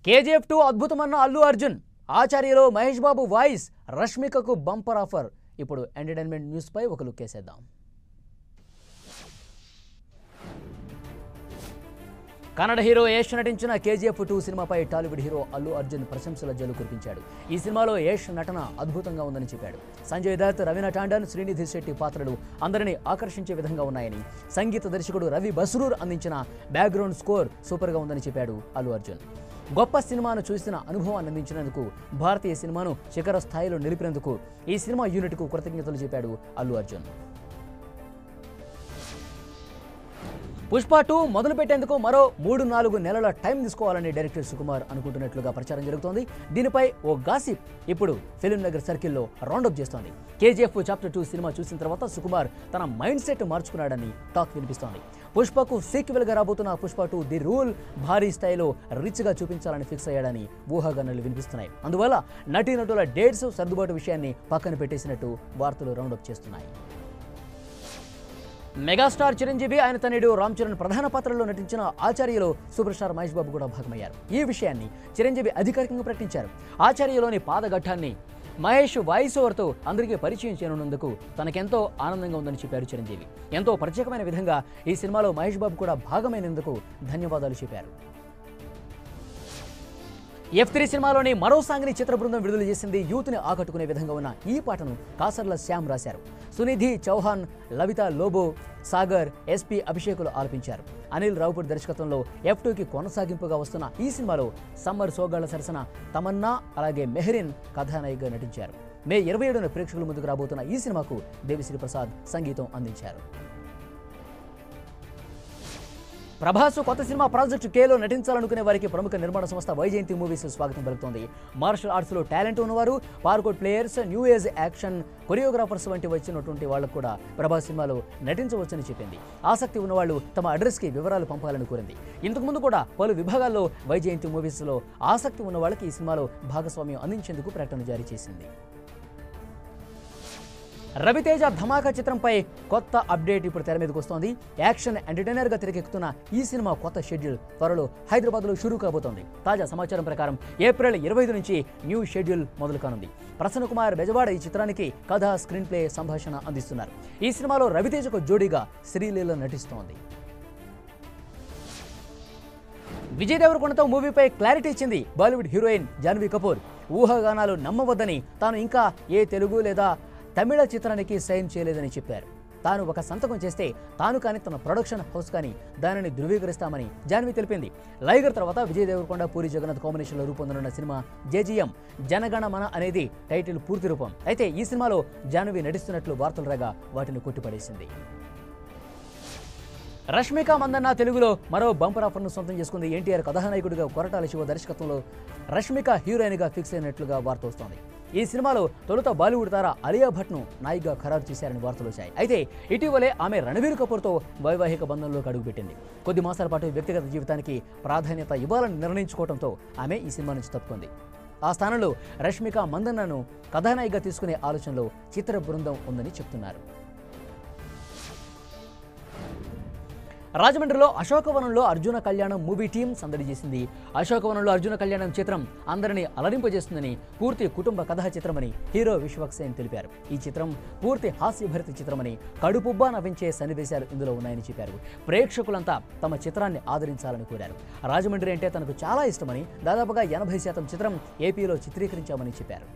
KGF two అద్భుతమన్న అల్లు అర్జున్ ఆచార్యలో Mahesh Babu voice రష్మికకు బంపర్ ఆఫర్ ఇప్పుడు ఎంటర్టైన్మెంట్ న్యూస్పై ఒక లుక్ వేసేద్దాం కన్నడ హీరో యష్ నటించిన కేజీఎఫ్ టూ సినిమాపై టాలీవుడ్ హీరో అల్లు అర్జున్ ప్రశంసల జల్లు కురిపించాడు ఈ సినిమాలో యష్ నటన అద్భుతంగా ఉందని చెప్పాడు సంజయ్ దత్ రవీనా టాండన్ శ్రీనిధి శెట్టి పాత్రలు అందరినీ ఆకర్షించే విధంగా ఉన్నాయని సంగీత దర్శకుడు రవి బస్రూర్ అందించిన బ్యాక్గ్రౌండ్ స్కోర్ సూపర్గా ఉందని చెప్పాడు అల్లు అర్జున్ గొప్ప సినిమాను చూసిన అనుభవాన్ని అందించినందుకు భారతీయ సినిమాను శిఖర స్థాయిలో నిలిపినందుకు ఈ సినిమా యూనిట్కు కృతజ్ఞతలు చెప్పాడు అల్లు అర్జున్ పుష్ప టూ మొదలు పెట్టేందుకు మరో మూడు నాలుగు నెలల టైం తీసుకోవాలని డైరెక్టర్ సుకుమార్ అనుకుంటున్నట్లుగా ప్రచారం జరుగుతోంది దీనిపై ఓ గాసిప్ ఇప్పుడు ఫిలిం నగర్ సర్కిల్లో రౌండప్ చేస్తోంది కేజీఎఫ్ చాప్టర్ టూ సినిమా చూసిన తర్వాత సుకుమార్ తన మైండ్ సెట్ మార్చుకున్నాడని టాక్ వినిపిస్తోంది పుష్పకు సీక్వెల్గా రాబోతున్న పుష్ప టూ ది రూల్ భారీ స్థాయిలో రిచ్గా చూపించాలని ఫిక్స్ అయ్యాడని ఊహాగానాలు వినిపిస్తున్నాయి అందువల్ల నటీనటుల డేట్స్ సర్దుబాటు విషయాన్ని పక్కన పెట్టేసినట్టు వార్తలు రౌండప్ చేస్తున్నాయి మెగాస్టార్ చిరంజీవి ఆయన తనయుడు రామ్ చరణ్ ప్రధాన పాత్రలో నటించిన ఆచార్యలో సూపర్ స్టార్ మహేష్ బాబు కూడా భాగమయ్యారు ఈ విషయాన్ని చిరంజీవి అధికారికంగా ప్రకటించారు ఆచార్యలోని పాదఘట్టాన్ని మహేష్ వాయిస్ ఓవర్తో అందరికీ పరిచయం చేయనున్నందుకు తనకెంతో ఆనందంగా ఉందని చెప్పారు చిరంజీవి ఎంతో ప్రత్యేకమైన విధంగా ఈ సినిమాలో మహేష్ బాబు కూడా భాగమైనందుకు ధన్యవాదాలు చెప్పారు ఎఫ్ త్రీ సినిమాలోని మరో సాంగ్ని చిత్ర బృందం విడుదల చేసింది యూత్ని ఆకట్టుకునే విధంగా ఉన్న ఈ పాటను కాసర్ల శ్యామ్ రాశారు సునిధి చౌహాన్ లవిత లోబో సాగర్ ఎస్పి అభిషేకులు ఆలపించారు అనిల్ రావుపూడి దర్శకత్వంలో ఎఫ్ టూకి కొనసాగింపుగా వస్తున్న ఈ సినిమాలో సమ్మర్ సోగాళ్ల సరసన తమన్నా అలాగే మెహరిన్ కథానాయికగా నటించారు మే ఇరవై ఏడున ప్రేక్షకుల ముందుకు రాబోతున్న ఈ సినిమాకు దేవిశ్రీ ప్రసాద్ సంగీతం అందించారు ప్రభాస్ కొత్త సినిమా ప్రాజెక్ట్ కేలో నటించాలనుకునే వారికి ప్రముఖ నిర్మాణ సంస్థ వైజయంతి మూవీస్ స్వాగతం పలుకుతోంది మార్షల్ ఆర్ట్స్లో టాలెంట్ ఉన్నవారు parkour players new age action choreographers వంటి వచ్చినటువంటి వాళ్ళకు కూడా ప్రభాస్ సినిమాలో నటించవచ్చని చెప్పింది ఆసక్తి ఉన్నవాళ్ళు తమ అడ్రస్కి వివరాలు పంపాలని కోరింది ఇంతకుముందు కూడా పలు విభాగాల్లో వైజయంతి మూవీస్లో ఆసక్తి ఉన్న వాళ్ళకి ఈ సినిమాలో భాగస్వామ్యం అందించేందుకు ప్రకటన జారీ చేసింది రవితేజ ధమాకా చిత్రంపై కొత్త అప్డేట్ ఇప్పుడు తెర మీదకి వస్తోంది యాక్షన్ ఎంటర్టైనర్గా తెరకెక్కుతున్న ఈ సినిమా కొత్త షెడ్యూల్ త్వరలో హైదరాబాద్లో షురూ కాబోతోంది తాజా సమాచారం ప్రకారం ఏప్రిల్ ఇరవై ఐదు నుంచి న్యూ షెడ్యూల్ మొదలు కానుంది ప్రసన్న కుమార్ బెజవాడ ఈ చిత్రానికి కథ స్క్రీన్ ప్లే సంభాషణ అందిస్తున్నారు ఈ సినిమాలో రవితేజకు జోడీగా శ్రీలీల నటిస్తోంది విజయ్ దేవరకొండతో మూవీపై క్లారిటీ ఇచ్చింది బాలీవుడ్ హీరోయిన్ జాన్వీ కపూర్ ఊహాగానాలు నమ్మవద్దని తాను ఇంకా ఏ తెలుగు లేదా తమిళ చిత్రానికి సైన్ చేయలేదని చెప్పారు తాను ఒక సంతకం చేస్తే తాను కానీ తన ప్రొడక్షన్ హౌస్ కానీ దానిని ధృవీకరిస్తామని జాన్వి తెలిపింది లైగర్ తర్వాత విజయ్ దేవరకొండ పూరి జగన్నాథ్ కాంబినేషన్లో రూపొందనున్న సినిమా జేజీఎం జనగణమన అనేది టైటిల్ పూర్తి రూపం అయితే ఈ సినిమాలో జాన్వి నటిస్తున్నట్లు వార్తలు రాగా వాటిని కొట్టిపడేసింది రష్మిక మందన్న తెలుగులో మరో బంపర్ ఆఫర్ను సొంతం చేసుకుంది ఎన్టీఆర్ కథానాయకుడిగా కొరటాల శివ దర్శకత్వంలో రష్మిక హీరోయిన్గా ఫిక్స్ అయినట్లుగా వార్త వస్తోంది ఈ సినిమాలో తొలుత బాలీవుడ్ తార అలియా భట్ను నాయికగా ఖరారు చేశారని వార్తలు వచ్చాయి అయితే ఇటీవలే ఆమె రణవీర్ కపూర్తో వైవాహిక బంధంలోకి అడుగుపెట్టింది కొద్ది మాసాల పాటు వ్యక్తిగత జీవితానికి ప్రాధాన్యత ఇవ్వాలని నిర్ణయించుకోవడంతో ఆమె ఈ సినిమా నుంచి తప్పుకుంది ఆ స్థానంలో రష్మిక మందన్నను కథానాయికగా తీసుకునే ఆలోచనలో చిత్ర బృందం ఉందని చెప్తున్నారు రాజమండ్రిలో అశోకవనంలో అర్జున కళ్యాణం మూవీ టీం సందడి చేసింది అశోకవనంలో అర్జున కళ్యాణం చిత్రం అందరినీ అలరింపజేస్తుందని పూర్తి కుటుంబ కథా చిత్రమని హీరో విశ్వక్సేన్ తెలిపారు ఈ చిత్రం పూర్తి హాస్యభరిత చిత్రమని కడుపుబ్బా నవ్వించే సన్నివేశాలు ఇందులో ఉన్నాయని చెప్పారు ప్రేక్షకులంతా తమ చిత్రాన్ని ఆదరించాలని కోరారు రాజమండ్రి అంటే తనకు చాలా ఇష్టమని దాదాపుగా ఎనభై శాతం చిత్రం ఏపీలో చిత్రీకరించామని చెప్పారు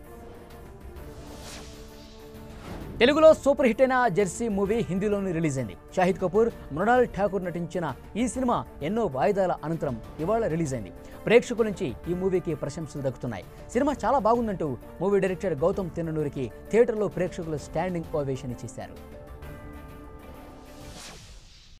తెలుగులో సూపర్ హిట్ అయిన జెర్సీ మూవీ హిందీలోనూ రిలీజ్ అయింది షాహిద్ కపూర్ మృణాల్ ఠాకూర్ నటించిన ఈ సినిమా ఎన్నో వాయిదాల అనంతరం ఇవాళ రిలీజ్ అయింది ప్రేక్షకుల నుంచి ఈ మూవీకి ప్రశంసలు దక్కుతున్నాయి సినిమా చాలా బాగుందంటూ మూవీ డైరెక్టర్ గౌతమ్ తిన్ననూరికి థియేటర్లో ప్రేక్షకులు స్టాండింగ్ ఓవేషన్ ఇచ్చేశారు